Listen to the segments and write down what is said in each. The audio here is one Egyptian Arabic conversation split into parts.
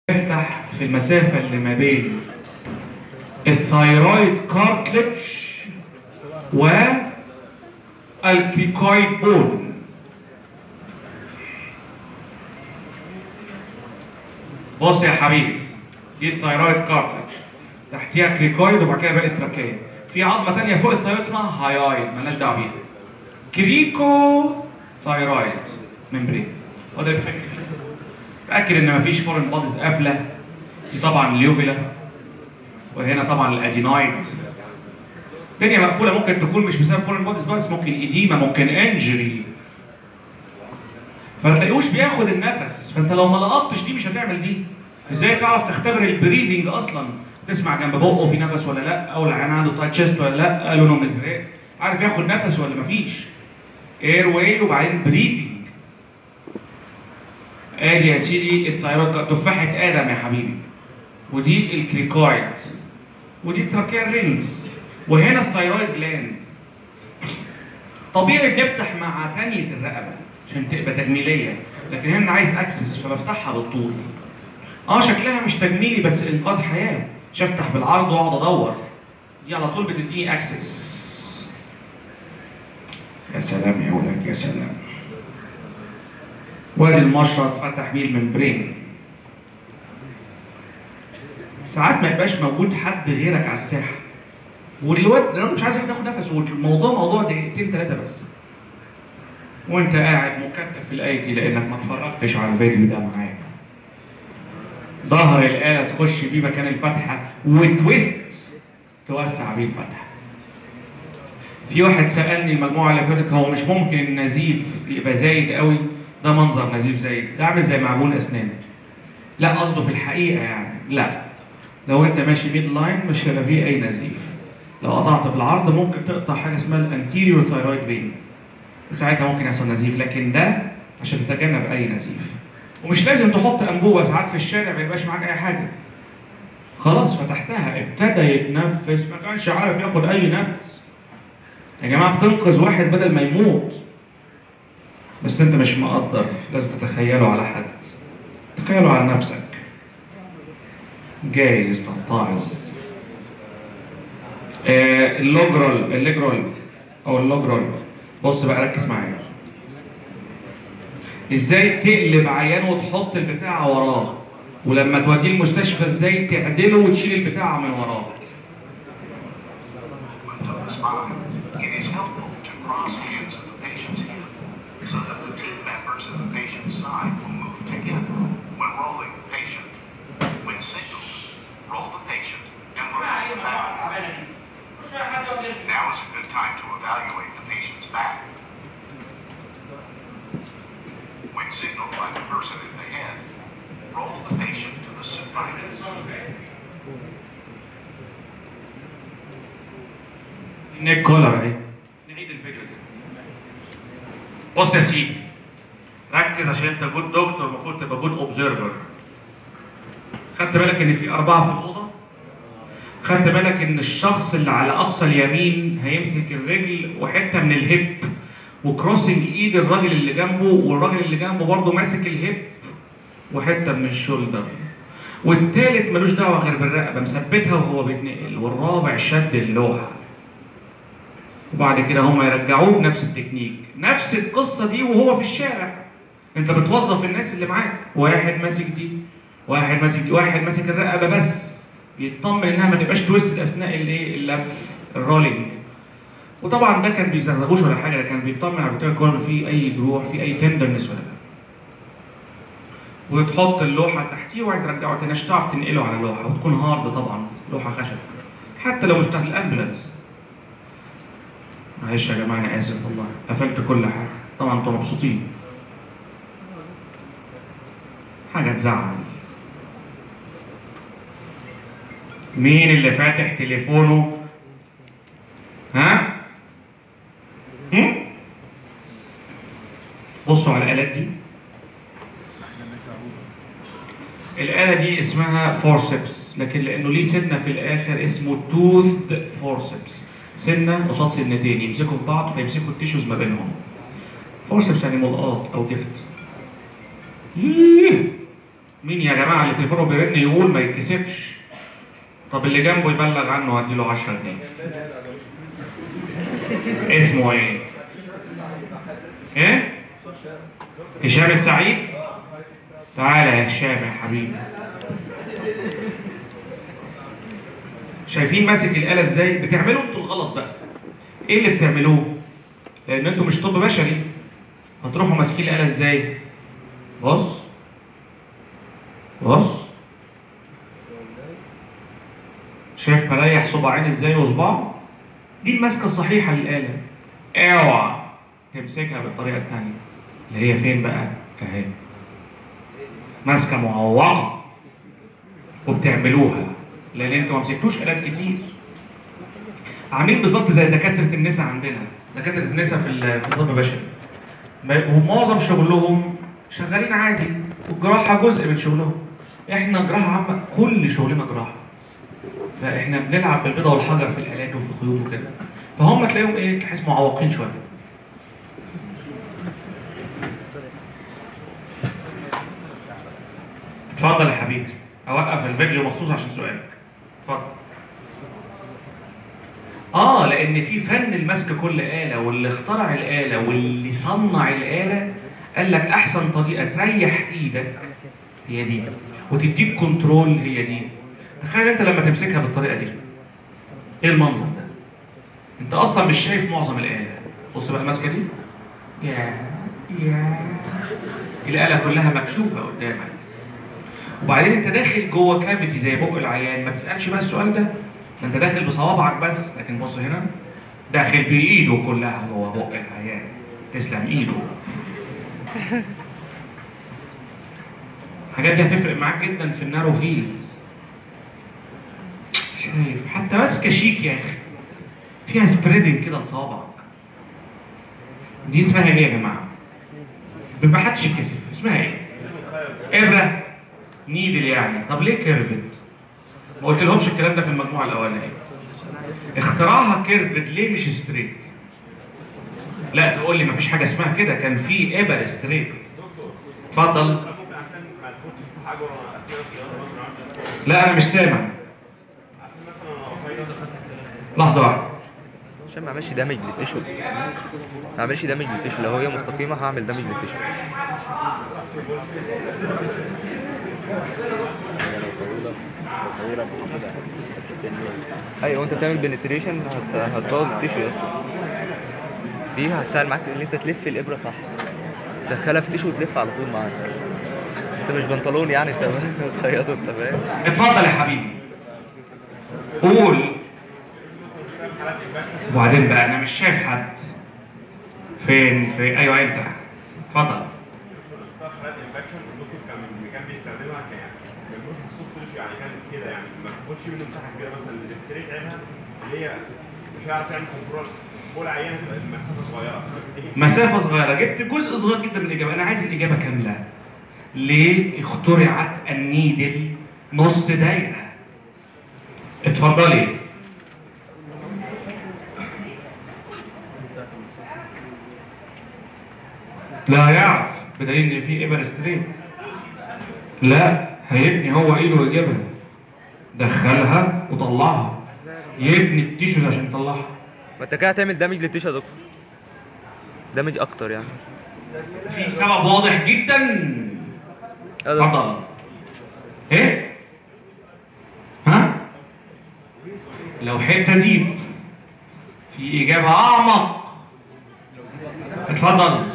نفتح في المسافة اللي ما بين الثايرويد كارتلج والكريكويد بون بص يا حبيبي دي الثايرويد كارتلج تحتيها كريكويد وبعد كده باقي التراكيه في عظمه ثانيه فوق الثايرويد اسمها هايويد مالناش دعوه بيها كريكو ثايرويد ممبرين هو ده الفكر تاكد ان مفيش فورن بوديز قافله دي طبعا اليوفيلا وهنا طبعا الادينويد الدنيا مقفوله ممكن تكون مش بسبب فورن بوديز بس ممكن ايديما ممكن انجري فما تلاقيهوش بياخد النفس فانت لو ما لقطتش دي مش هتعمل دي ازاي تعرف تختبر البريذنج اصلا تسمع جنب بقه في نفس ولا لا او العيان عنده تايت تشيست ولا لا لونه مزرق عارف ياخد نفس ولا مفيش اير واي وبعدين بريذنج ادي يا سيدي الثايرويد تفاحه ادم يا حبيبي ودي الكريكويد ودي التراكيال رينجز وهنا الثايرويد جلاند طبيعي بنفتح مع تانية الرقبه عشان تبقى تجميليه لكن هنا عايز اكسس فبفتحها بالطول اه شكلها مش تجميلي بس انقاذ حياه مش افتح بالعرض واقعد ادور دي على طول بتديني اكسس يا سلام يا ولاد يا سلام وادي المشرط فتح بيه الممبرين ساعات ما يبقاش موجود حد غيرك على الساحه والواد انا مش عايز حد ياخد نفس والموضوع موضوع دقيقتين ثلاثه بس وانت قاعد مكتف في الايه دي لانك ما اتفرجتش على الفيديو ده معايا ظهر الاله تخش بيه مكان الفتحه وتويست توسع بيه الفتحه في واحد سالني المجموعه اللي فاتت هو مش ممكن النزيف يبقى زايد قوي ده منظر نزيف زايد ده عامل زي معجون اسنان لا قصده في الحقيقه يعني لا لو انت ماشي ميد لاين مش هيبقى فيه اي نزيف لو قطعت بالعرض ممكن تقطع حاجه اسمها الانتيريور ثايرويد فين ساعتها ممكن يحصل نزيف لكن ده عشان تتجنب اي نزيف ومش لازم تحط انبوبه ساعات في الشارع ما يبقاش معاك اي حاجه خلاص فتحتها ابتدى يتنفس ما كانش عارف ياخد اي نفس يا جماعه بتنقذ واحد بدل ما يموت بس انت مش مقدر لازم تتخيله على حد تخيله على نفسك جايز تتعظ آه اللوجرال الليجرال او اللوجرال بص بقى ركز معايا ازاي تقلب عيان وتحط البتاع وراه ولما توديه المستشفى ازاي تعدله وتشيل البتاع من وراه It is helpful to cross hands of the patient's hip so that the team members of the patient's side will move together. When rolling the patient, when signaled, roll the patient and roll the back. Now is a good time to evaluate the patient's back. When signaled by the person in the head, roll the patient to the supine. النيك كولر اهي نعيد الفيديو ده بص يا سيدي ركز عشان انت جود دكتور المفروض تبقى جود اوبزرفر خدت بالك ان في اربعه في الاوضه خدت بالك ان الشخص اللي على اقصى اليمين هيمسك الرجل وحته من الهيب وكروسنج ايد الراجل اللي جنبه والراجل اللي جنبه برضه ماسك الهيب وحته من الشولدر والتالت ملوش دعوه غير بالرقبه مثبتها وهو بيتنقل والرابع شد اللوحه وبعد كده هم يرجعوه بنفس التكنيك نفس القصه دي وهو في الشارع انت بتوظف الناس اللي معاك واحد ماسك دي واحد ماسك دي واحد ماسك الرقبه بس يطمن انها ما تبقاش تويستد اثناء الايه اللف الرولينج وطبعا ده كان بيزغزغوش ولا حاجه ده كان بيطمن على فكره يكون في اي جروح في اي تندرنس ولا لا وتحط اللوحه تحتيه وبعدين ترجعه تاني عشان تعرف تنقله على اللوحه وتكون هارد طبعا لوحه خشب حتى لو مش تحت الامبولانس معلش يا جماعه انا اسف والله قفلت كل حاجه طبعا انتوا مبسوطين حاجه تزعل مين اللي فاتح تليفونه ها هم؟ بصوا على الالات دي الآلة دي اسمها فورسبس لكن لأنه ليه سنة في الآخر اسمه توثد فورسبس سنة قصاد سنتين يمسكوا في بعض فيمسكوا التيشوز ما بينهم فورسبس يعني ملقاط أو جفت ييه مين يا جماعه اللي تليفونه بيرن يقول ما يتكسفش طب اللي جنبه يبلغ عنه هديله 10 جنيه اسمه ايه ايه هشام السعيد تعالى يا هشام يا حبيبي شايفين ماسك الآلة ازاي بتعملوا انتوا الغلط بقى ايه اللي بتعملوه لان انتوا مش طب بشري هتروحوا ماسكين الآلة ازاي بص بص شايف مريح صباعين ازاي وصباع دي الماسكه الصحيحه للآلة اوعى تمسكها بالطريقه الثانيه اللي هي فين بقى اهي ماسكه معوقه وبتعملوها لان انتوا ما مسكتوش آلات كتير عاملين بالظبط زي دكاتره النساء عندنا دكاتره النساء في ال- في الطب البشري ما- ومعظم شغلهم شغالين عادي والجراحه جزء من شغلهم احنا جراحه عامه كل شغلنا جراحه فاحنا بنلعب بالبيضه والحجر في الالات وفي الخيوط وكده فهم تلاقيهم ايه تحس معوقين شويه اتفضل يا حبيبي اوقف الفيديو مخصوص عشان سؤالك اتفضل اه لان في فن المسك كل آلة واللي اخترع الآلة واللي صنع الآلة قال لك احسن طريقة تريح ايدك هي دي وتديك كنترول هي دي تخيل انت لما تمسكها بالطريقة دي ايه المنظر ده انت اصلا مش شايف معظم الآلة بص بقى الماسكة دي يا يا الآلة كلها مكشوفة قدامك وبعدين انت داخل جوه كافيتي زي بق العيان ما تسالش بقى السؤال ده ده انت داخل بصوابعك بس لكن بص هنا داخل بايده كلها جوه بق العيان تسلم ايده الحاجات دي هتفرق معاك جدا في النارو فيلدز شايف حتى ماسكه شيك يا اخي فيها سبريدنج كده لصوابعك دي اسمها ايه يا جماعه؟ ما حدش يتكسف اسمها ايه؟ ابره نيدل يعني طب ليه كيرفت ما قلت لهمش الكلام ده في المجموعه الاولانيه اختراعها كيرفت ليه مش ستريت لا تقول لي ما فيش حاجه اسمها كده كان في ابر ستريت اتفضل ممكن عشان ما تاخدش حاجه ورا اثناء الصيانه مثلا عشان لا انا مش سامع عشان مثلا انا رفيع لحظه واحده عشان ما اعملش دامج للتيشو ما اعملش دامج للتيشو لو هي مستقيمه هعمل دامج للتيشو ايوه وانت بتعمل بنتريشن هت... هتبوظ التيشو يا اسطى دي هتساعد معاك ان انت تلف الابره صح تدخلها في التيشو وتلف على طول معاك بس مش بنطلون يعني انت تخيطه انت فاهم اتفضل يا حبيبي قول وبعدين بقى انا مش شايف حد فين في ايوه انت اتفضل حالات انفكشن الدكتور كان كان بيستخدمها كان يعني ما بيكونش محسوب كل شيء يعني كان كده يعني ما تاخدش منه مساحه كبيره مثلا الستريت عيبها اللي هي مش هيعرف يعمل كنترول فوق العيانه تبقى المسافه صغيره تيجي مسافة صغيرة جبت جزء صغير جدا من الإجابة أنا عايز الإجابة كاملة ليه اخترعت النيدل نص دايرة اتفضلي لا يعرف بدليل ان في ابر ستريت لا هيبني هو ايده ويجيبها دخلها وطلعها يبني التيشوز عشان يطلعها ما انت كده هتعمل دامج للتيشو يا دكتور دامج اكتر يعني في سبب واضح جدا يا دكتور. اتفضل ايه ها لو حته ديب في اجابه اعمق اتفضل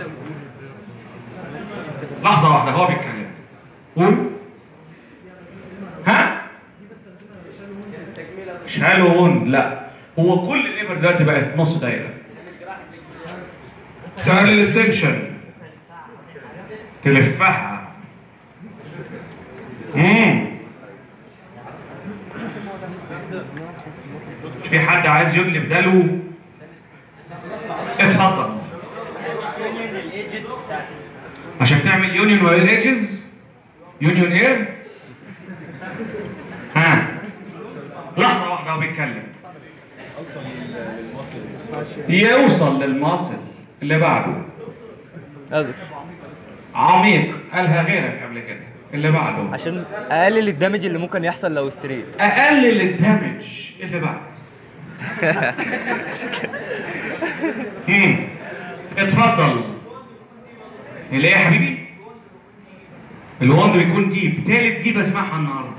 لحظه واحده هو بيتكلم قول ها شالون لا هو كل الابر دلوقتي بقت نص دايره تعمل التنشن تلفها امم مش في حد عايز يقلب دلو اتفضل عشان تعمل يونيون ولا ايدجز يونيون اير ها لحظه واحده هو بيتكلم يوصل للمصل اللي بعده يا دكتور. عميق قالها غيرك قبل كده اللي بعده عشان اقلل الدمج اللي ممكن يحصل لو ستريت اقلل الدمج اللي بعد مم. اتفضل اللي ايه يا حبيبي الوند بيكون ديب تالت ديب اسمعها النهارده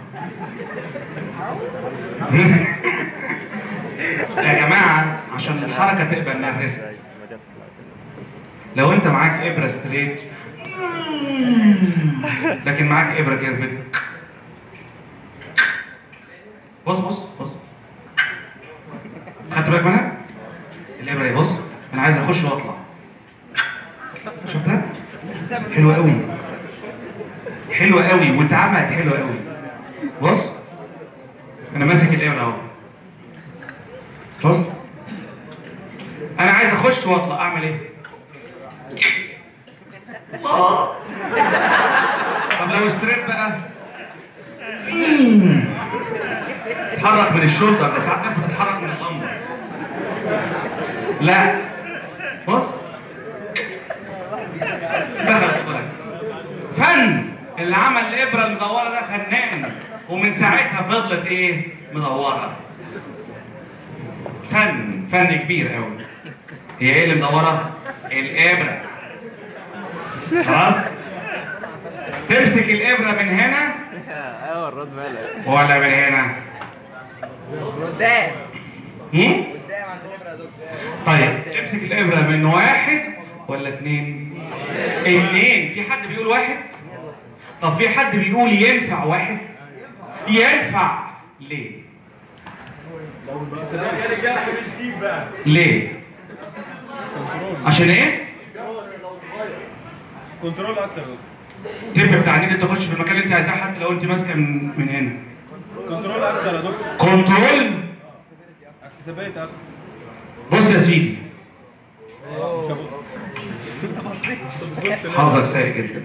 يا جماعه عشان الحركه تبقى نرست لو انت معاك ابره ستريت لكن معاك ابره كيرفت بص بص بص خدت بالك منها؟ الابره دي بص انا عايز اخش واطلع شفتها؟ حلوه قوي حلوه قوي واتعملت حلوه قوي بص انا ماسك الابره اهو بص انا عايز اخش واطلع اعمل ايه؟ آه. طب لو ستريت بقى مم. تتحرك من الشولدر ده ساعات ناس بتتحرك من اللمبر لا بص دخلت طلعت فن اللي عمل الابره المدوره ده فنان ومن ساعتها فضلت ايه مدوره فن فن كبير قوي هي ايه اللي مدوره الابره خلاص تمسك الابره من هنا ايوه الرد مالك ولا من هنا قدام هم؟ قدام عند الابره يا دكتور طيب تمسك الابره من واحد ولا اتنين اتنين في حد بيقول واحد طب في حد بيقول ينفع واحد ينفع ليه مش ديب بقى ليه عشان ايه كنترول اكتر التب بتاع ان انت تخش في المكان اللي انت عايزاه حتى لو انت ماسكه من من هنا كنترول اكتر يا دكتور كنترول اكسسبيليتي اكتر بص يا سيدي حظك سيء جدا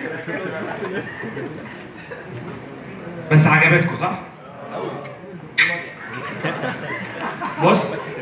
بس عجبتكم صح؟ بص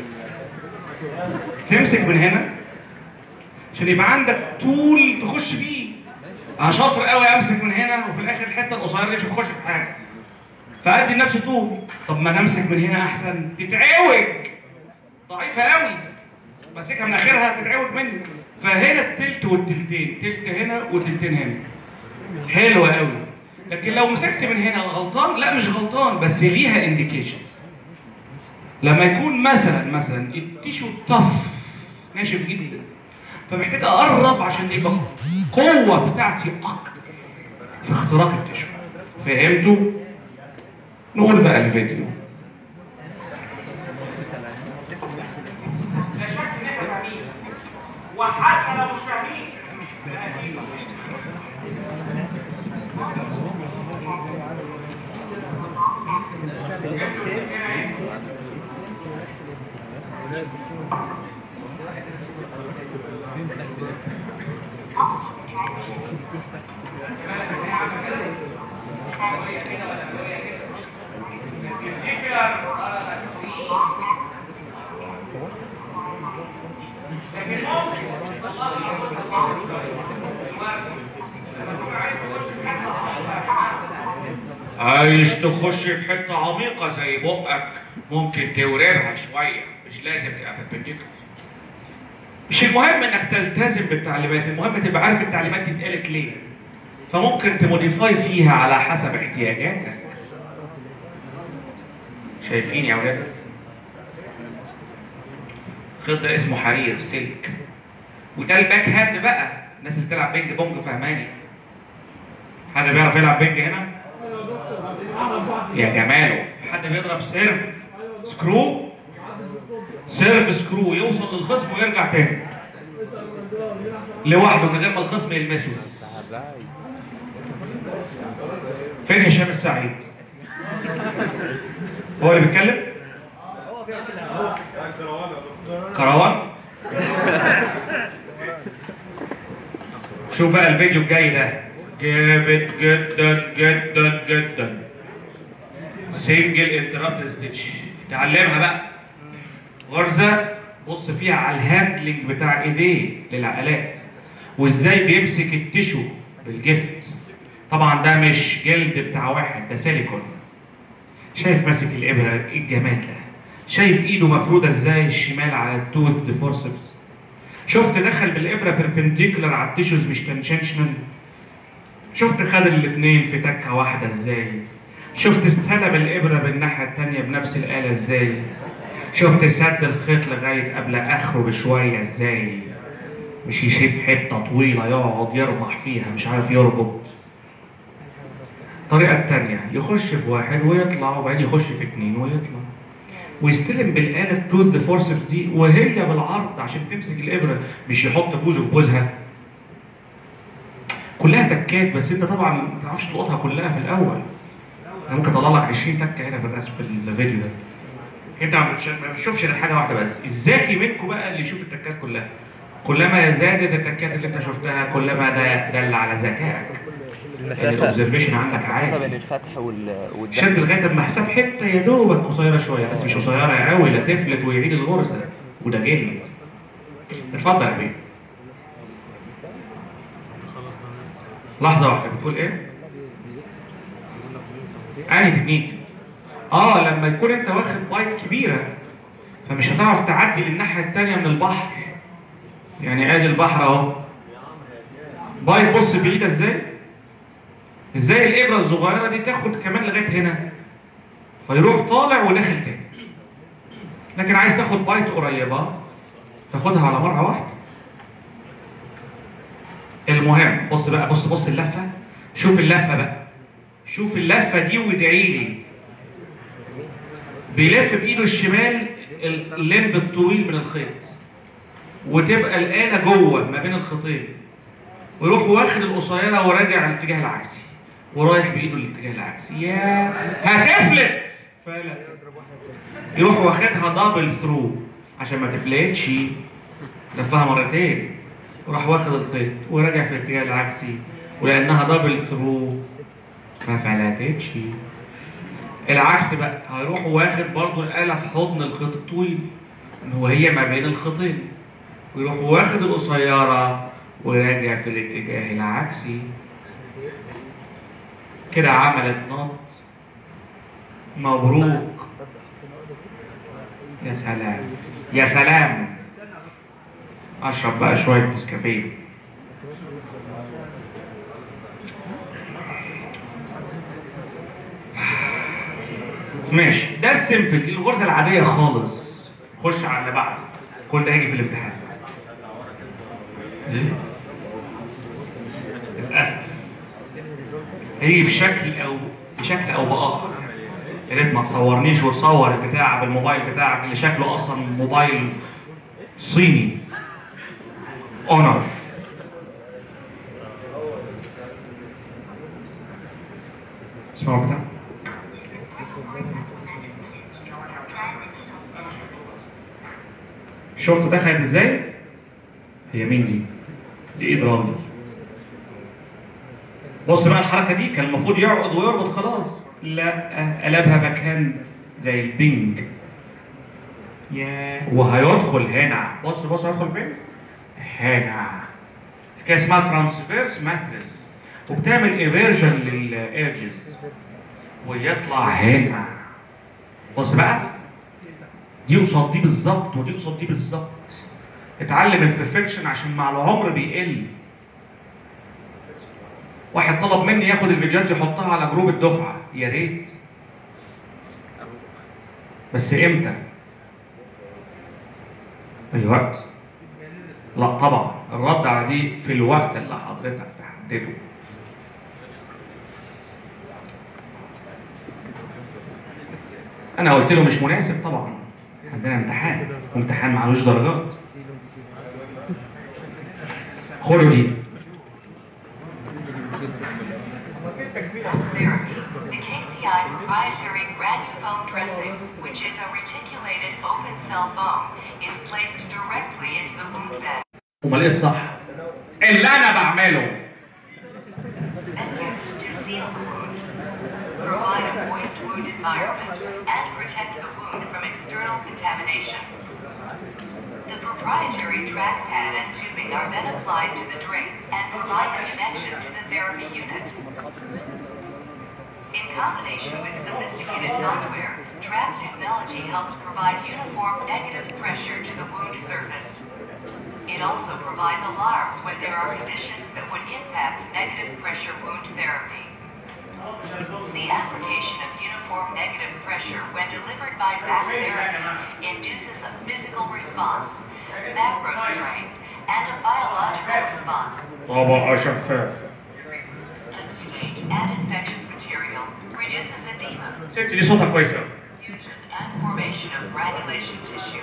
تمسك من هنا عشان يبقى عندك طول تخش بيه انا شاطر قوي امسك من هنا وفي الاخر الحته القصيره دي مش هتخش في حاجه فادي لنفسي طول طب ما نمسك من هنا احسن تتعوج ضعيفه قوي ماسكها من اخرها تتعوج مني فهنا التلت والتلتين تلت هنا وتلتين هنا حلوه قوي لكن لو مسكت من هنا غلطان لا مش غلطان بس ليها انديكيشنز لما يكون مثلا مثلا التيشو طف ناشف جدا فمحتاج اقرب عشان يبقى القوه بتاعتي اكتر في اختراق التيشو فهمتوا نقول بقى الفيديو لا شك ان احنا فاهمين وحتى لو مش فاهمين عايز تخش في حته عميقه زي بقك ممكن تورمها شويه مش لازم تبقى perpendicular مش المهم انك تلتزم بالتعليمات المهم تبقى عارف التعليمات دي اتقالت ليه فممكن تموديفاي فيها على حسب احتياجاتك شايفين يا ولاد خيط ده اسمه حرير سلك وده الباك هاند بقى الناس اللي بتلعب بينج بونج فهماني حد بيعرف يلعب بينج هنا يا جماله حد بيضرب سيرف سكرو سيرف سكرو يوصل للخصم ويرجع تاني لوحده من غير ما الخصم يلمسه فين هشام السعيد هو اللي بيتكلم كروان شوف بقى الفيديو الجاي ده جامد جدا جدا جدا سنجل انترابت ستيتش تعلمها بقى غرزه بص فيها على الهاندلنج بتاع ايديه للعقلات وازاي بيمسك التشو بالجفت طبعا ده مش جلد بتاع واحد ده سيليكون شايف ماسك الابره ايه الجمال ده شايف ايده مفروده ازاي الشمال على التوث دي فورسبس شفت دخل بالابره بيربنديكولار على التيشوز مش تنشنشنال شفت خد الاثنين في تكه واحده ازاي شفت استلم الابره بالناحيه الثانيه بنفس الاله ازاي شفت سد الخيط لغايه قبل اخره بشويه ازاي مش يشيب حته طويله يقعد يربح فيها مش عارف يربط الطريقه الثانيه يخش في واحد ويطلع وبعدين يخش في اثنين ويطلع ويستلم بالاله التوث فورسبس دي وهي بالعرض عشان تمسك الابره مش يحط بوزه في بوزها كلها تكات بس انت طبعا ما تعرفش تلقطها كلها في الاول انا ممكن اطلع لك 20 تكه هنا في الرسم في الفيديو ده انت ما بتش- ما بتشوفش غير حاجه واحده بس الذكي منكم بقى اللي يشوف التكات كلها كلما زادت التكات اللي انت شفتها كلما ده دل على ذكائك يعني المسافة الاوبزرفيشن عندك المسافة بين عالي الفتح وال والدخل شد لغايه اما حساب حته يا دوبك قصيره شويه بس مش قصيره قوي لا تفلت ويعيد الغرزه وده جلد اتفضل يا حبيبي لحظه واحده بتقول ايه؟ انهي تكنيك؟ اه لما يكون انت واخد بايت كبيره فمش هتعرف تعدي للناحيه الثانيه من البحر يعني ادي البحر اهو بايت بص بعيده ازاي؟ ازاي الابره الصغيره دي تاخد كمان لغايه هنا فيروح طالع وداخل تاني لكن عايز تاخد بايت قريبه تاخدها على مره واحده المهم بص بقى بص بص اللفه شوف اللفه بقى شوف اللفه دي وادعي لي بيلف بايده الشمال اللمب الطويل من الخيط وتبقى الاله جوه ما بين الخيطين ويروح واخد القصيره وراجع الاتجاه العكسي ورايح بايده الاتجاه العكسي يا هتفلت فلا يروح واخدها دبل ثرو عشان ما تفلتش لفها مرتين وراح واخد الخيط وراجع في الاتجاه العكسي ولانها دبل ثرو ما فلتتش العكس بقى هيروح واخد برضه الاله في حضن الخيط الطويل وهي ما بين الخيطين ويروح واخد القصيره وراجع في الاتجاه العكسي كده عملت نط مبروك يا سلام يا سلام اشرب بقى شويه نسكافيه ماشي ده السيمبل دي الغرزه العاديه خالص خش على اللي بعده كل ده هيجي في الامتحان ليه؟ للاسف هيجي بشكل او بشكل او باخر يا ريت ما تصورنيش وتصور البتاع بالموبايل بتاعك اللي شكله اصلا موبايل صيني اونر اسمعوا بتاع شفت دخلت ازاي؟ هي مين دي؟ دي ايد رامي بص بقى الحركه دي كان المفروض يقعد ويربط خلاص لا قلبها باك هاند زي البينج يا وهيدخل هنا بص بص هيدخل فين؟ هنا كده اسمها ترانسفيرس ماتريس وبتعمل ايفيرجن للايدجز ويطلع هنا بص بقى دي قصاد دي بالظبط ودي قصاد دي بالظبط اتعلم البرفكشن عشان مع العمر بيقل واحد طلب مني ياخد الفيديوهات يحطها على جروب الدفعه يا ريت بس امتى؟ في الوقت لا طبعا الرد على دي في الوقت اللي حضرتك تحدده انا قلت له مش مناسب طبعا عندنا امتحان وامتحان معلوش درجات خدوا دي The KCI proprietary granule dressing, which is a reticulated open cell bone, is placed directly into the wound bed امال ايه الصح؟ اللي انا بعمله and used to seal the wound, provide a moist wound environment, and protect the wound from external contamination. The proprietary trackpad and tubing are then applied to the drain and provide a connection to the therapy unit. In combination with sophisticated software, Track technology helps provide uniform negative pressure to the wound surface. It also provides alarms when there are conditions that would impact negative pressure wound therapy. The application of uniform negative pressure when delivered by back therapy induces a physical response, macro strain, and a biological response. طبقة شفافة Exudate and infectious material reduces edema, ست دي صوتها كويس قوي fusion, and formation of granulation tissue.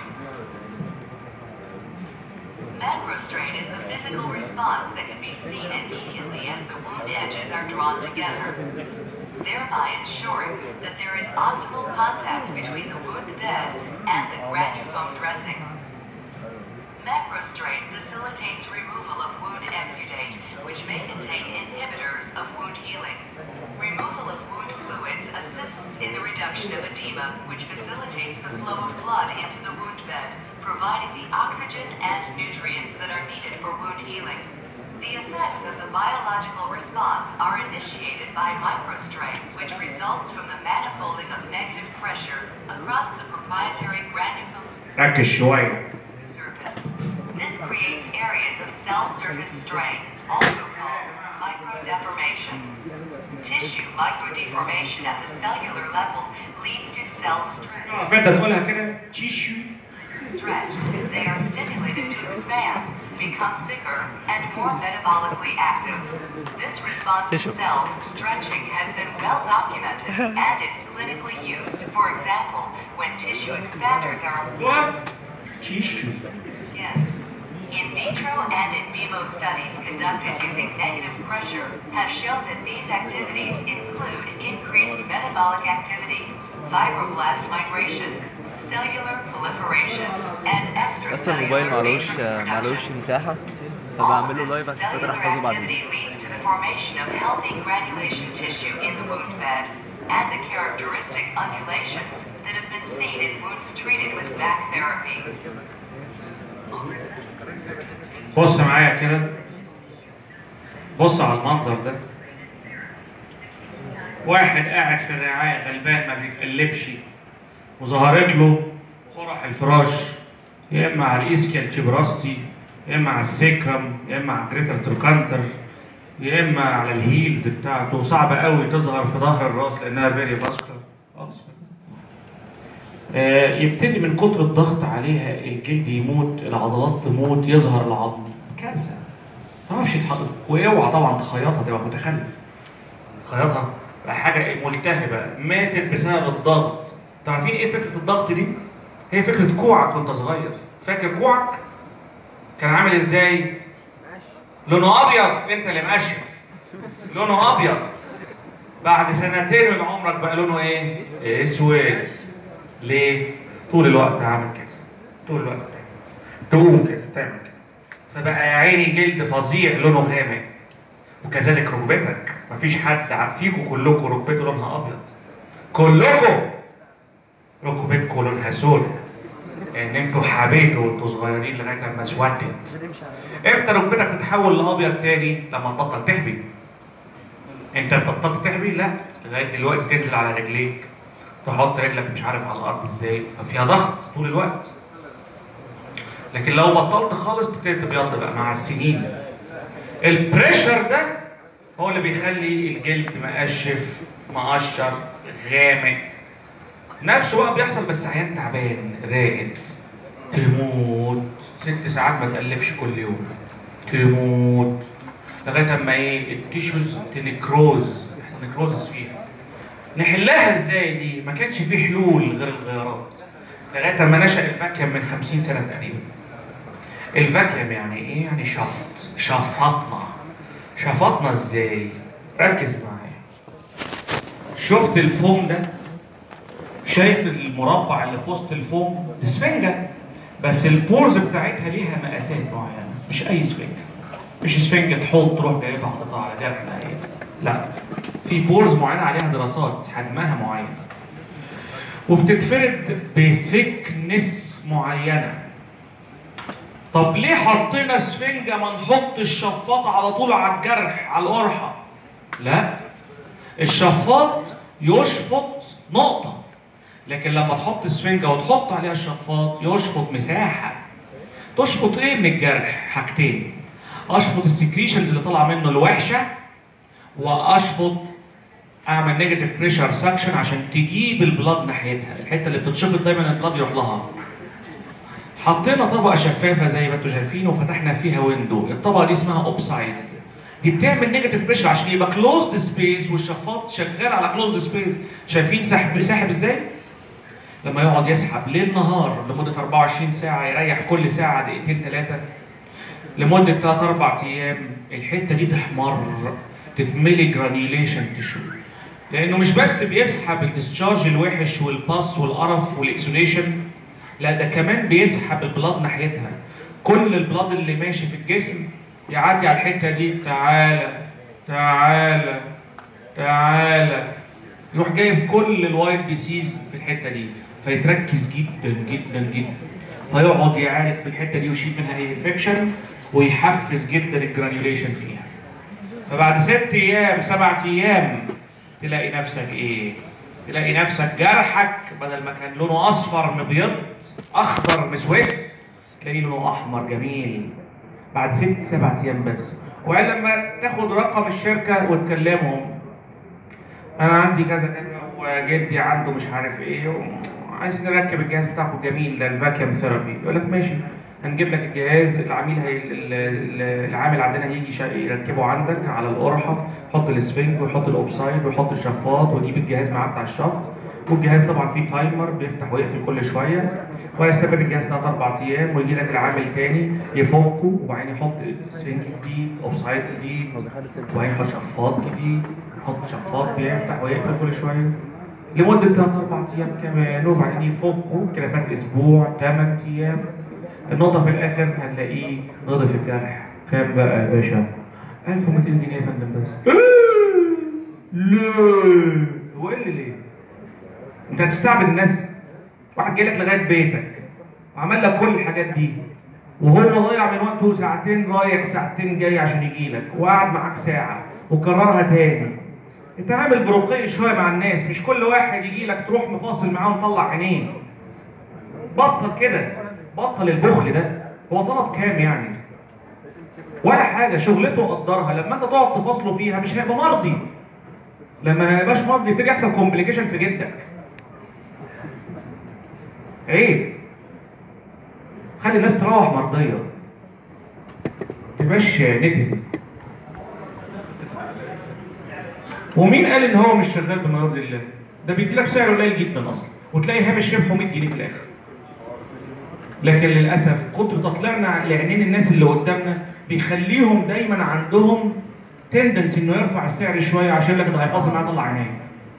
Macrostrain is the physical response that can be seen immediately as the wound edges are drawn together, thereby ensuring that there is optimal contact between the wound bed and the granufoam dressing. Macrostrain facilitates removal of wound exudate, which may contain inhibitors of wound healing. Removal of wound fluids assists in the reduction of edema, which facilitates the flow of blood into the wound bed, providing the oxygen and nutrients that are needed for wound healing. The effects of the biological response are initiated by microstrain, which results from the manifolding of negative pressure across the proprietary granular ركز شوية surface. This creates areas of cell surface strain, also called microdeformation. Tissue microdeformation at the cellular level leads to cell stretch. اقف انت تقولها كده تيشو Stretched, they are stimulated to expand, become thicker, and more metabolically active. This response to cells stretching has been well documented and is clinically used. For example, when tissue expanders are وات تيشو skin. In vitro and in vivo studies conducted using negative pressure have shown that these activities include increased metabolic activity, fibroblast migration, cellular proliferation, and اصلا الموبايل extracellular معلوش matrix معلوش production. مساحه All فبعمله this لايف عشان خاطر cellular احفظه بعدين activity leads to the formation of healthy granulation tissue in the wound bed and the characteristic undulations that have been seen in wounds treated with back therapy. بص معايا كده بص على المنظر ده واحد قاعد في الرعاية غلبان ما بيتقلبش وظهرت له قرح الفراش يا اما على الاسكيال تشيبراستي يا اما على السيكرم يا اما على الجريتر تروكانتر يا اما على الهيلز بتاعته صعبة قوي تظهر في ظهر الراس لانها فيري فاسكولار آه، يبتدي من كتر الضغط عليها الجلد يموت العضلات تموت يظهر العظم كارثه ما تعرفش يتحط واوعى طبعا تخيطها تبقى متخلف خيطها بقى حاجه ملتهبه ماتت بسبب الضغط انتوا عارفين ايه فكره الضغط دي؟ هي فكره كوعك وانت صغير فاكر كوعك؟ كان عامل ازاي؟ لونه ابيض انت اللي مقشف لونه ابيض بعد سنتين من عمرك بقى لونه ايه؟ اسود ليه؟ طول الوقت عامل كده طول الوقت تعمل تقوم كده تعمل كده فبقى يا عيني جلد فظيع لونه غامق وكذلك ركبتك مفيش حد ع- فيكم كلكم ركبته لونها ابيض كلكم ركبتكم لونها سودا لان انتوا حبيتوا وانتوا صغيرين لغايه ما اسودت امتى ركبتك تتحول لابيض تاني لما تبطل تحبي انت بطلت تحبي لا لغايه دلوقتي تنزل على رجليك تحط رجلك مش عارف على الارض ازاي ففيها ضغط طول الوقت لكن لو بطلت خالص تبتدي تبيض بقى مع السنين البريشر ده هو اللي بيخلي الجلد مقشف مقشر غامق نفسه بقى بيحصل بس عيان تعبان راقد تموت ست ساعات ما تقلبش كل يوم تموت لغايه اما ايه التيشوز تنكروز يحصل نكروزس فيها نحلها ازاي دي؟ ما كانش في حلول غير الغيارات لغايه ما نشا الفاكيوم من 50 سنه تقريبا الفاكيوم يعني ايه؟ يعني شفط شفطنا شفطنا ازاي؟ ركز معايا شفت الفوم ده؟ شايف المربع اللي في وسط الفوم؟ دي سفنجه بس البورز بتاعتها ليها مقاسات معينه مش اي سفنجه مش سفنجه حوض تروح جايبها حاططها على جنب لا في بورز معينه عليها دراسات حجمها معين وبتتفرد بثيكنس معينه طب ليه حطينا سفنجه ما نحط الشفاط على طول على الجرح على القرحه لا الشفاط يشفط نقطه لكن لما تحط سفنجه وتحط عليها الشفاط يشفط مساحه تشفط ايه من الجرح حاجتين اشفط السكريشنز اللي طالعه منه الوحشه واشفط اعمل نيجاتيف بريشر سكشن عشان تجيب البلاد ناحيتها الحته اللي بتتشفط دايما البلاد يروح لها حطينا طبقه شفافه زي ما انتم شايفين وفتحنا فيها ويندو الطبقه دي اسمها اوبسايد دي بتعمل نيجاتيف بريشر عشان يبقى كلوزد سبيس والشفاط شغال على كلوزد سبيس شايفين سحب ساحب ازاي لما يقعد يسحب ليل نهار لمده 24 ساعه يريح كل ساعه دقيقتين ثلاثه لمده 3 4 ايام الحته دي تحمر تتملي جرانيوليشن تشو لانه مش بس بيسحب الديسشارج الوحش والباس والقرف والاكسوديشن لا ده كمان بيسحب البلاد ناحيتها كل البلاد اللي ماشي في الجسم يعدي على الحته دي تعالى تعالى تعالى يروح جايب كل الوايت بيسيز في الحته دي فيتركز جدا جدا جدا فيقعد يعالج في الحته دي ويشيل منها اي انفكشن ويحفز جدا الجرانيوليشن فيها فبعد ست ايام سبعة ايام تلاقي نفسك ايه؟ تلاقي نفسك جرحك بدل ما كان لونه اصفر مبيض اخضر مسود تلاقيه لونه احمر جميل بعد ست سبعة ايام بس وبعدين لما تاخد رقم الشركه وتكلمهم انا عندي كذا كذا وجدي عنده مش عارف ايه عايز نركب الجهاز بتاعكم الجميل ده الفاكيوم ثيرابي يقول لك ماشي هنجيب لك الجهاز العميل هي ال- ال- العامل عندنا هيجي شا- يركبه عندك على القرحه يحط السفنج ويحط الاوبسايد ويحط الشفاط ويجيب الجهاز معاه بتاع الشفط والجهاز طبعا فيه تايمر بيفتح ويقفل كل شويه وهيستمر الجهاز ثلاث اربع ايام ويجي لك العامل تاني يفكه وبعدين يحط سفنج جديد اوبسايد جديد وبعدين يحط شفاط جديد يحط شفاط بيفتح ويقفل كل شويه لمده ثلاث اربع ايام كمان وبعدين يفكه كده فات اسبوع ثمان ايام النقطة في الآخر هنلاقيه نضف الجرح كام بقى يا باشا؟ 1200 جنيه يا فندم بس ليه؟ هو ايه اللي ليه؟ انت هتستعبد الناس واحد جاي لك لغايه بيتك وعمل لك كل الحاجات دي وهو ضيع من وقته ساعتين رايح ساعتين جاي عشان يجي لك وقعد معاك ساعه وكررها تاني انت عامل برقي شويه مع الناس مش كل واحد يجي لك تروح مفاصل معاه ومطلع عينيه بطل كده بطل البخل ده هو طلب كام يعني ولا حاجه شغلته قدرها لما انت تقعد تفاصله فيها مش هيبقى مرضي لما ما يبقاش مرضي يبتدي يحصل كومبليكيشن في جدك عيب خلي الناس تروح مرضيه ما تبقاش ندم ومين قال ان هو مش شغال بما يرضي الله ده بيدي لك سعر قليل جدا اصلا وتلاقي هامش ربحه 100 جنيه في الاخر لكن للاسف كتر تطلعنا لعينين الناس اللي قدامنا بيخليهم دايما عندهم تندنسي انه يرفع السعر شويه عشان لك ده هيفاصل معاه طلع عينيه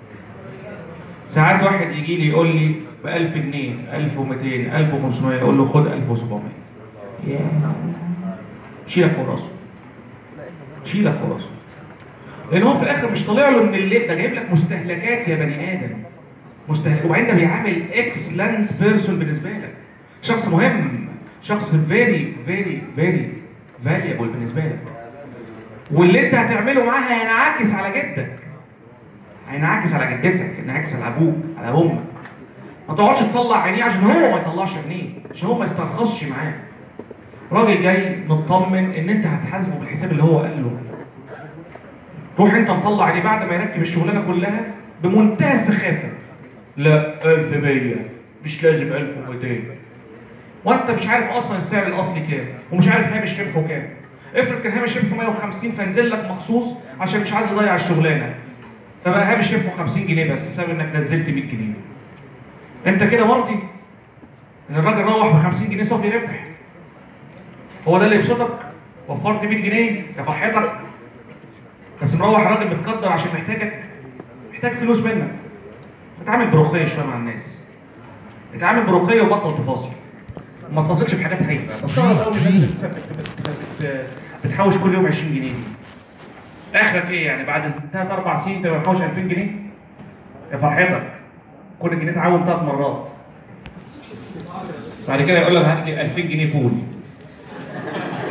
ساعات واحد يجي لي يقول لي ب 1000 جنيه 1200 1500 اقول له خد 1700 يا شيلك فوق راسه شيلك فوق راسه لان هو في الاخر مش طالع له من الليل ده جايب لك مستهلكات يا بني ادم مستهلك وبعدين ده بيعامل اكسلنت بيرسون بالنسبه لك شخص مهم شخص فيري فيري فيري فاليبل بالنسبه لك واللي انت هتعمله معاه هينعكس على جدك هينعكس على جدتك هينعكس على ابوك على امك ما تقعدش تطلع عينيه عشان هو ما يطلعش عينيه عشان هو ما يسترخصش معاه راجل جاي مطمن ان انت هتحاسبه بالحساب اللي هو قال له روح انت مطلع عينيه بعد ما يركب الشغلانه كلها بمنتهى السخافه لا 1100 مش لازم 1200 وانت مش عارف اصلا السعر الاصلي كام ومش عارف هامش ربحه كام افرض كان هامش ربحه 150 فنزل لك مخصوص عشان مش عايز يضيع الشغلانه فبقى هامش ربحه 50 جنيه بس بسبب انك نزلت 100 جنيه انت كده مرضي ان الراجل روح ب 50 جنيه صافي ربح هو ده اللي يبسطك وفرت 100 جنيه يا فرحتك بس مروح الراجل متقدر عشان محتاجك محتاج فلوس منك اتعامل برقيه شويه مع الناس اتعامل برقيه وبطل تفاصل وما تفاصلش بحاجات هايفه بستغرب قوي الناس اللي بتسبب- بت- بت- بتحوش كل يوم 20 جنيه اخرك ايه يعني بعد ثلاث اربع سنين تبقى محوش 2000 جنيه يا فرحتك كل جنيه تعوم ثلاث مرات بعد كده يقول لك هات لي 2000 جنيه فول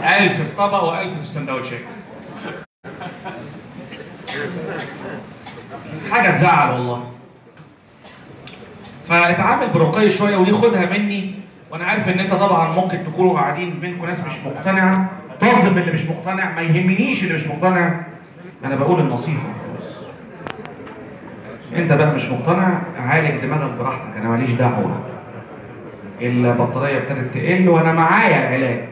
ألف في طبق وألف في السندوتشات حاجة تزعل والله فاتعامل برقي شوية ودي خدها مني وأنا عارف إن أنت طبعا ممكن تكونوا قاعدين بينكم ناس مش مقتنعة تعظم اللي مش مقتنع ما يهمنيش اللي مش مقتنع أنا بقول النصيحة خلاص أنت بقى مش مقتنع عالج دماغك براحتك أنا ماليش دعوة البطارية ابتدت تقل وأنا معايا العلاج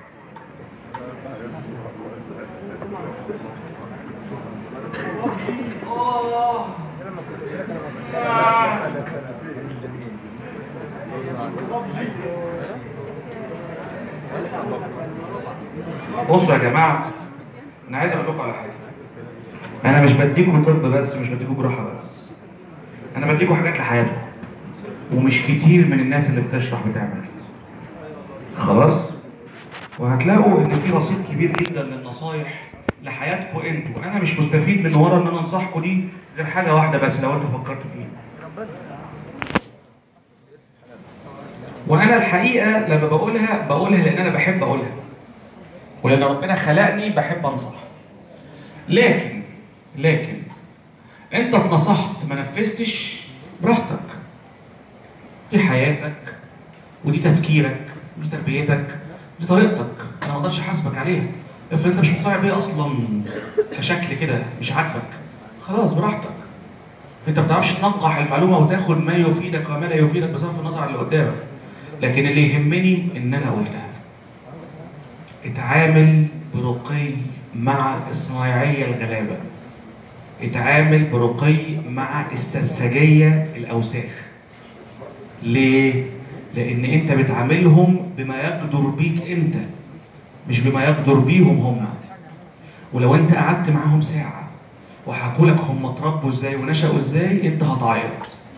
بصوا يا جماعة أنا عايز أقول لكم على حاجة أنا مش بديكم طب بس مش بديكم جراحة بس أنا بديكم حاجات لحياتكم ومش كتير من الناس اللي بتشرح بتعمل كده خلاص وهتلاقوا ان في رصيد كبير جدا للنصايح لحياتكم انتوا انا مش مستفيد من ورا ان انا انصحكم دي غير حاجه واحده بس لو انتوا فكرتوا فيها وانا الحقيقه لما بقولها بقولها لان انا بحب اقولها ولان ربنا خلقني بحب انصح لكن لكن انت اتنصحت ما نفذتش براحتك دي حياتك ودي تفكيرك ودي تربيتك دي طريقتك انا ما اقدرش احاسبك عليها افرض انت مش مقتنع بيها اصلا كشكل كده مش عاجبك خلاص براحتك انت ما بتعرفش تنقح المعلومه وتاخد ما يفيدك وما لا يفيدك بصرف النظر عن اللي قدامك لكن اللي يهمني ان انا اقولها اتعامل برقي مع الصنايعيه الغلابه اتعامل برقي مع السرسجيه الاوساخ ليه؟ لأن أنت بتعاملهم بما يقدر بيك أنت مش بما يقدر بيهم هم ولو أنت قعدت معاهم ساعة وحكوا لك هم اتربوا ازاي ونشأوا ازاي أنت هتعيط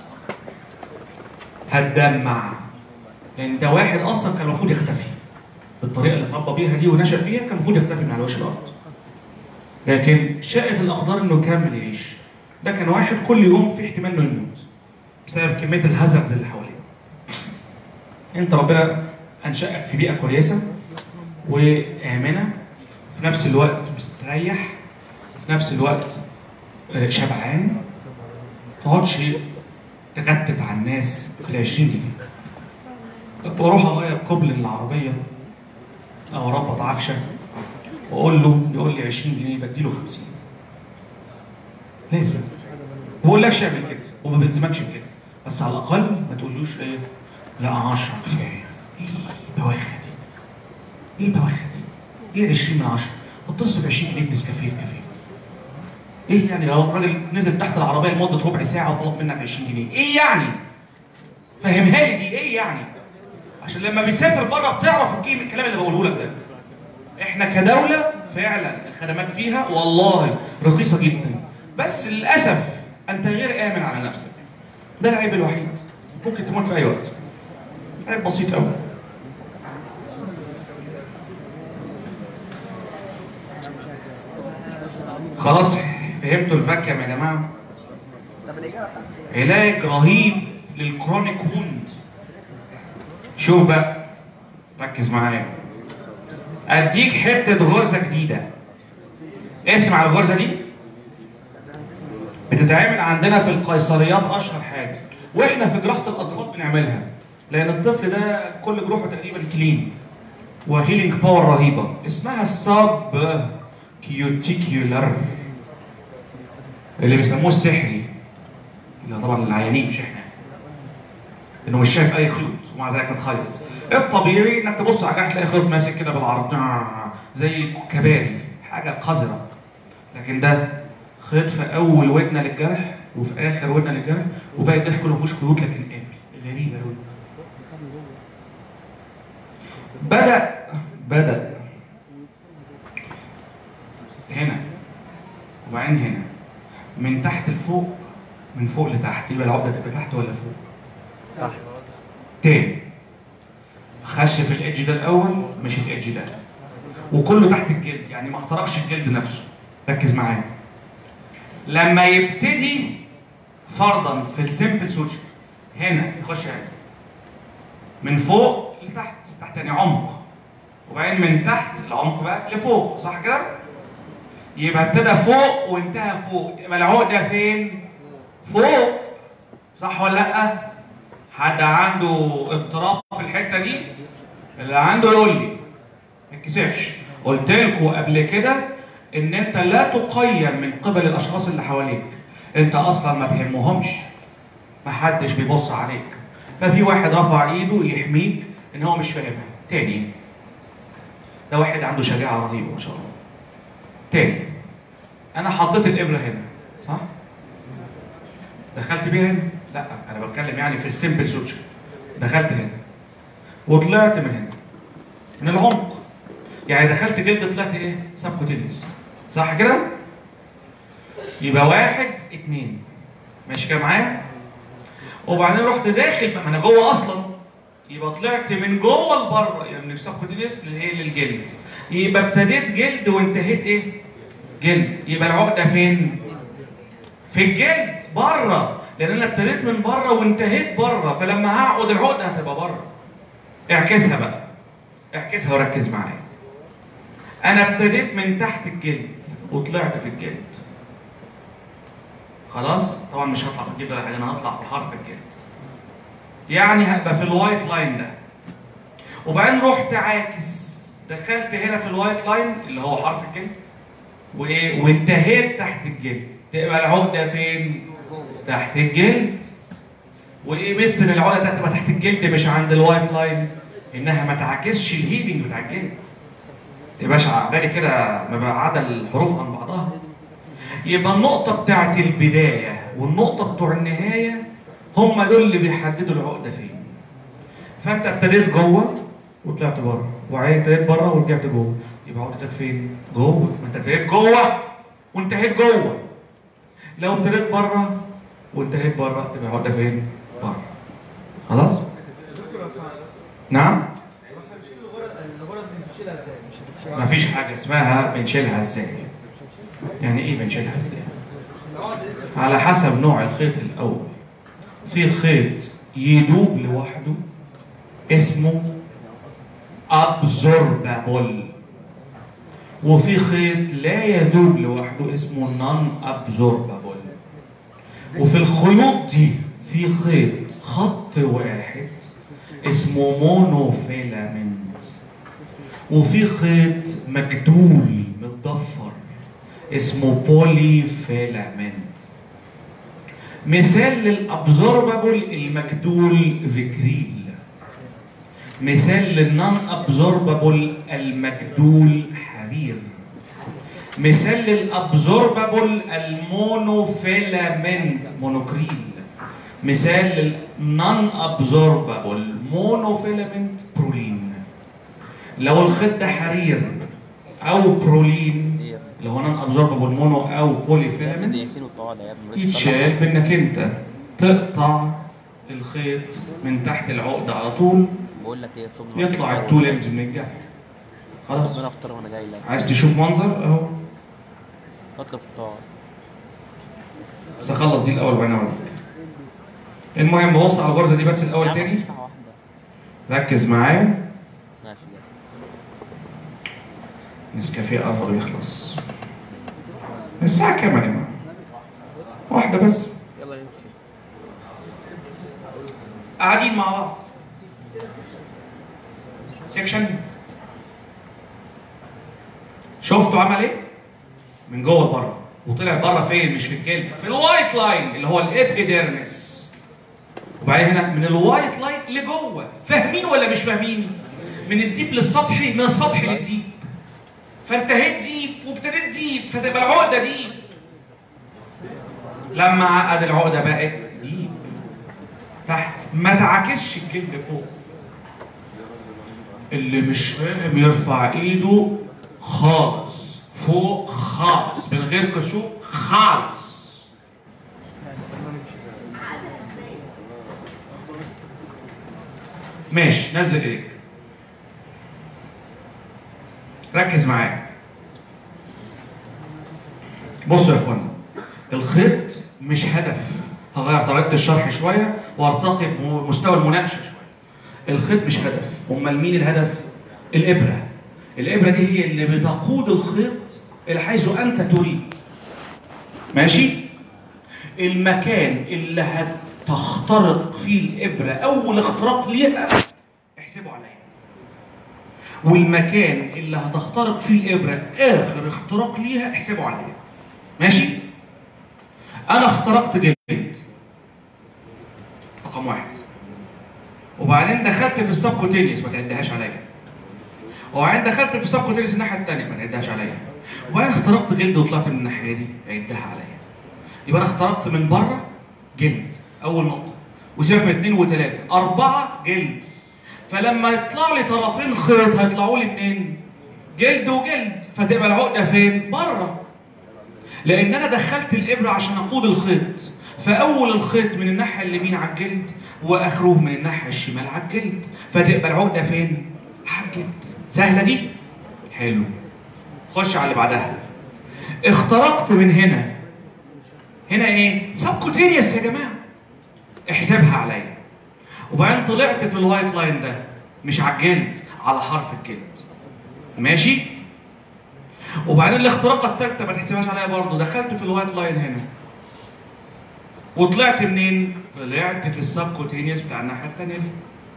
هتدمع لأن ده واحد أصلا كان المفروض يختفي بالطريقة اللي اتربى بيها دي ونشأ بيها كان المفروض يختفي من على وش الأرض لكن شاءت الأقدار إنه يكمل يعيش ده كان واحد كل يوم في احتمال إنه يموت بسبب كميه الهازردز اللي حواليك. انت ربنا انشأك في بيئه كويسه وامنه وفي نفس الوقت مستريح وفي نفس الوقت آه، شبعان ما تقعدش تغتت على الناس في ال 20 جنيه. كنت بروح اغير كوبل العربيه او اربط عفشه واقول له يقول لي 20 جنيه بديله 50 لازم ما بقولكش اعمل كده وما بلزمكش بكده بس على الاقل ما تقولوش ايه لا 10 كفايه ايه البواخه دي؟ ايه البواخه دي؟ ايه 20 من 10 وتصرف 20 جنيه في نسكافيه في كافيه ايه يعني لو الراجل نزل تحت العربيه لمده ربع ساعه وطلب منك 20 جنيه ايه يعني؟ فهمها لي دي ايه يعني؟ عشان لما بيسافر بره بتعرف الكلام الكلام اللي بقوله لك ده احنا كدوله فعلا الخدمات فيها والله رخيصه جدا بس للاسف انت غير امن على نفسك ده العيب الوحيد ممكن تموت في اي وقت عيب بسيط قوي خلاص فهمتوا الفاكيوم يا جماعه طب الاجابه علاج رهيب للكرونيك ووند شوف بقى ركز معايا اديك حته غرزه جديده اسمع الغرزه دي بتتعمل عندنا في القيصريات اشهر حاجه واحنا في جراحه الاطفال بنعملها لان الطفل ده كل جروحه تقريبا كلين وهيلينج باور رهيبه اسمها السب كيوتيكيولار اللي بيسموه السحري اللي طبعا العيانين مش احنا انه مش شايف اي خيوط ومع ذلك متخيط الطبيعي انك تبص على الجرح تلاقي خيط ماسك كده بالعرض زي كباري حاجه قذره لكن ده خيط في اول ودنه للجرح وفي اخر ودنه للجرح وباقي الجرح كله ما فيهوش خيوط لكن قافل غريبه قوي بدا بدا هنا وبعدين هنا من تحت لفوق من فوق لتحت يبقى العقده تبقى تحت ولا فوق؟ تحت تاني خش في الإدج ده الأول مش الإدج ده وكله تحت الجلد يعني ما اخترقش الجلد نفسه ركز معايا لما يبتدي فرضا في السيمبل سوتشر هنا يخش هنا من فوق لتحت تحت يعني عمق وبعدين من تحت العمق بقى لفوق صح كده؟ يبقى ابتدى فوق وانتهى فوق يبقى العقده فين؟ فوق صح ولا لا؟ حد عنده اضطراب في الحته دي؟ اللي عنده يقول لي ما تكسفش قلت لكم قبل كده ان انت لا تقيم من قبل الاشخاص اللي حواليك انت اصلا ما تهمهمش محدش بيبص عليك ففي واحد رفع ايده يحميك ان هو مش فاهمها تاني ده واحد عنده شجاعه رهيبه ما شاء الله تاني انا حطيت الابره هنا صح دخلت بيها هنا لا انا بتكلم يعني في السيمبل سوتشر دخلت هنا وطلعت من هنا من العمق يعني دخلت جلد طلعت ايه سبكوتينيوس صح كده يبقى واحد اتنين ماشي كده معايا وبعدين رحت داخل ما انا جوه اصلا يبقى طلعت من جوه لبره يعني من السبكوتينيوس للايه للجلد يبقى ابتديت جلد وانتهيت ايه جلد يبقى العقده فين في الجلد بره لان انا ابتديت من بره وانتهيت بره فلما هقعد العقده هتبقى بره اعكسها بقى اعكسها وركز معايا انا ابتديت من تحت الجلد وطلعت في الجلد خلاص طبعا مش هطلع في الجلد ولا حاجه انا هطلع في حرف الجلد يعني هبقى في الوايت لاين ده وبعدين رحت عاكس دخلت هنا في الوايت لاين اللي هو حرف الجلد وايه وانتهيت تحت الجلد تبقى العقده فين تحت الجلد وايه ميزه ان العقده تبقى تحت الجلد مش عند الوايت لاين انها ما تعكسش الهيلينج بتاع الجلد تبقاش عدالي كده مبعدة الحروف عن بعضها يبقى النقطة بتاعت البداية والنقطة بتوع النهاية هم دول اللي بيحددوا العقدة فين فانت ابتديت جوه وطلعت بره وبعدين ابتديت بره ورجعت جوه يبقى عقدتك فين؟ جوه ما انت ابتديت جوه وانتهيت جوه لو ابتديت بره وانتهيت بره تبقى العقدة فين؟ بره خلاص؟ نعم؟ الغرز بنشيلها ازاي؟ مش بتشيلها مفيش حاجة اسمها بنشيلها ازاي يعني ايه بنشيلها ازاي على حسب نوع الخيط الاول في خيط يدوب لوحده اسمه absorbable وفي خيط لا يذوب لوحده اسمه non absorbable وفي الخيوط دي في خيط خط واحد اسمه مونوفيلامنت وفي خيط مجدول متضفر اسمه بولي فيلامنت مثال للابزوربابل المجدول فيكريل مثال للنون ابزوربابل المجدول حرير مثال للابزوربابل المونوفيلامنت مونوكريل مثال للنون ابزوربابل مونوفيلامنت برولين لو الخيط ده حرير او برولين اللي هو نون ابزوربابل مونو او بولي فيلامنت ياسين والطوال يا ابني يتشال بانك انت تقطع الخيط من تحت العقده على طول بقول لك ايه صب يطلع التو ليمز من الجنب خلاص ربنا افطر وانا جاي لك عايز تشوف منظر اهو اطلب فطار بس اخلص دي الاول وبعدين اقول لك المهم بص على الغرزه دي بس الاول تاني ساعة واحدة ركز معايا ماشي يا نسكافيه قرب يخلص الساعة كام يا جماعة؟ واحدة بس يلا نمشي قاعدين مع بعض سيكشن شفتوا عمل ايه؟ من جوه لبره وطلع بره فين؟ مش في الجلد في الوايت لاين اللي هو الابيديرمس وبعدين هنا من الوايت لاين لجوه فاهمين ولا مش فاهمين؟ من الديب للسطحي من السطحي للديب فانتهيت ديب وابتديت ديب فتبقى العقده ديب لما عقد العقده بقت ديب تحت ما تعكسش الجلد فوق اللي مش فاهم يرفع ايده خالص فوق خالص من غير كشوف خالص ماشي نزل ايدك ركز معايا بصوا يا اخوانا الخيط مش هدف هغير طريقه الشرح شويه وارتقي بمستوى المناقشه شويه الخيط مش هدف امال مين الهدف الابره الابره دي هي اللي بتقود الخيط الى حيث انت تريد ماشي المكان اللي هتخترق فيه الابره اول اختراق ليها احسبه عليا والمكان اللي هتخترق فيه الابره اخر اختراق ليها احسبه عليا ماشي انا اخترقت جلد رقم واحد وبعدين دخلت في السبكوتينيوس ما تعدهاش عليا وبعدين دخلت في السبكوتينيوس الناحيه الثانيه ما تعدهاش عليا وبعدين اخترقت جلد وطلعت من الناحيه دي عدها عليا يبقى انا اخترقت من بره جلد اول نقطه وسيبك من اثنين وثلاثه اربعه جلد فلما يطلع لي طرفين خيط هيطلعوا لي منين؟ جلد وجلد فتبقى العقده فين؟ بره لان انا دخلت الابره عشان اقود الخيط فاول الخيط من الناحيه اليمين على الجلد واخره من الناحيه الشمال على الجلد فتبقى العقده فين؟ على الجلد سهله دي؟ حلو خش على اللي بعدها اخترقت من هنا هنا ايه؟ سبكوتينيوس يا جماعه احسبها عليا وبعدين طلعت في الوايت لاين ده مش على الجلد على حرف الجلد ماشي وبعدين الاختراقه الثالثه ما تحسبهاش عليا برضه دخلت في الوايت لاين هنا وطلعت منين؟ طلعت في السبكوتينيوس بتاع الناحيه الثانيه دي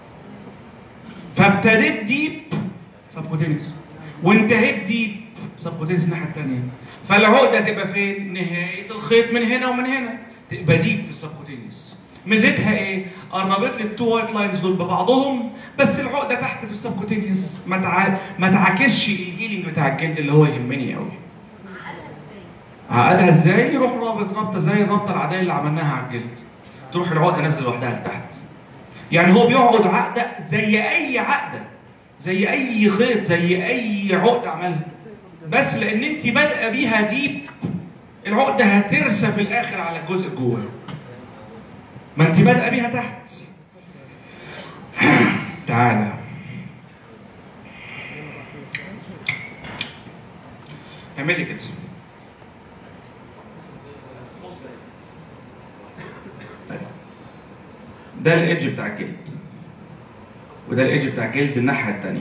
فابتديت ديب سبكوتينيوس وانتهيت ديب سبكوتينيوس الناحيه الثانيه فالعقده تبقى فين؟ نهايه الخيط من هنا ومن هنا تبقى ديب في السبكوتينيوس ميزتها ايه؟ قربت لي التو وايت لاينز دول ببعضهم بس العقده تحت في السبكوتينيوس ما تع... ما تعاكسش الهيلينج بتاع الجلد اللي هو يهمني قوي. عقدها ازاي؟ يروح رابط رابطه زي الرابطه العاديه اللي عملناها على الجلد. تروح العقده نازله لوحدها لتحت. يعني هو بيقعد عقده زي اي عقده زي اي خيط زي اي عقده عملها بس لان انت بادئه بيها ديب العقده هترسى في الاخر على الجزء جوه ما انت بادئه بيها تحت تعالى اعمل لي كده ده الايدج بتاع الجلد وده الايدج بتاع الجلد الناحيه الثانيه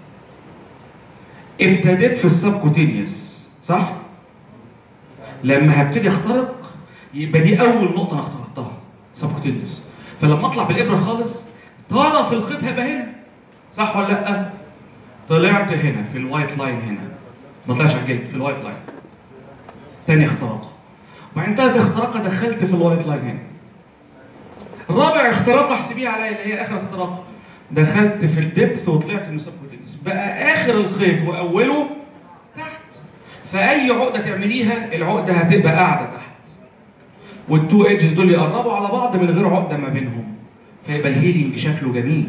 ابتديت في السبكوتينيوس صح لما هبتدي اخترق يبقى دي اول نقطه انا اخترقتها سبكوتينيوس فلما اطلع بالابره خالص طرف الخيط هيبقى هنا صح ولا لا طلعت هنا في الوايت لاين هنا ما طلعش على الجلد في الوايت لاين تاني اختراق وبعدين تالت اختراقه دخلت في الوايت لاين هنا رابع اختراقه احسبيها عليا اللي هي اخر اختراقه دخلت في الدبث وطلعت من السبكوتينيوس بقى اخر الخيط واوله تحت فاي عقده تعمليها العقده هتبقى قاعده تحت والتو ايدجز دول يقربوا على بعض من غير عقده ما بينهم فيبقى الهيلينج شكله جميل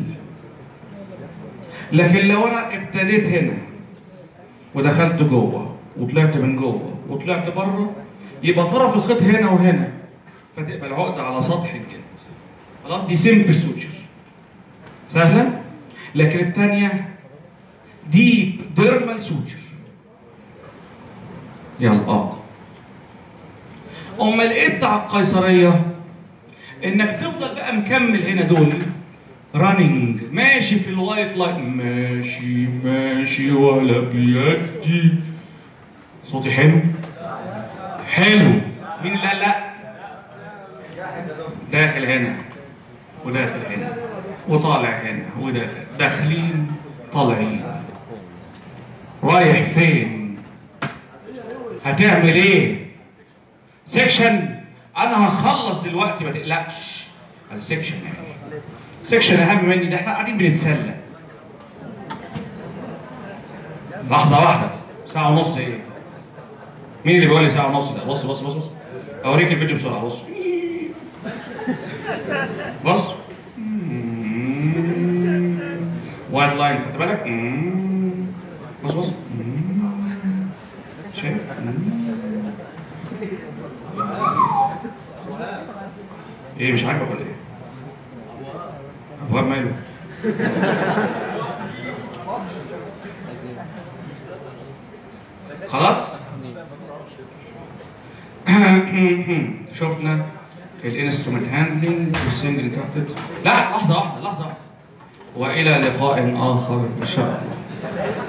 لكن لو انا ابتديت هنا ودخلت جوه وطلعت من جوه وطلعت بره يبقى طرف الخيط هنا وهنا فتبقى العقده على سطح الجلد خلاص دي سيمبل سوتشر سهله لكن الثانيه ديب ديرمال سوتشر يلا اه امال ايه بتاع القيصريه انك تفضل بقى مكمل هنا دول رانينج ماشي في الوايت لاين ماشي ماشي ولا بيدي صوتي حلو حلو مين اللي قال لا داخل هنا وداخل هنا وطالع هنا وداخل داخلين طالعين رايح فين هتعمل ايه سيكشن انا هخلص دلوقتي ما تقلقش السيكشن يعني سيكشن اهم مني ده احنا قاعدين بنتسلى لحظة واحدة ساعة ونص ايه؟ مين اللي بيقول لي ساعة ونص ده؟ بص بص بص بص اوريك الفيديو بسرعة بص بص وايت لاين خدت بالك؟ بص بص شايف؟ ايه مش عاجبك ولا ايه؟ ابواب ماله؟ خلاص؟ شفنا الانسترومنت هاندلنج والسنجل انتربتد لا لحظة واحدة لحظة واحدة والى لقاء اخر ان شاء الله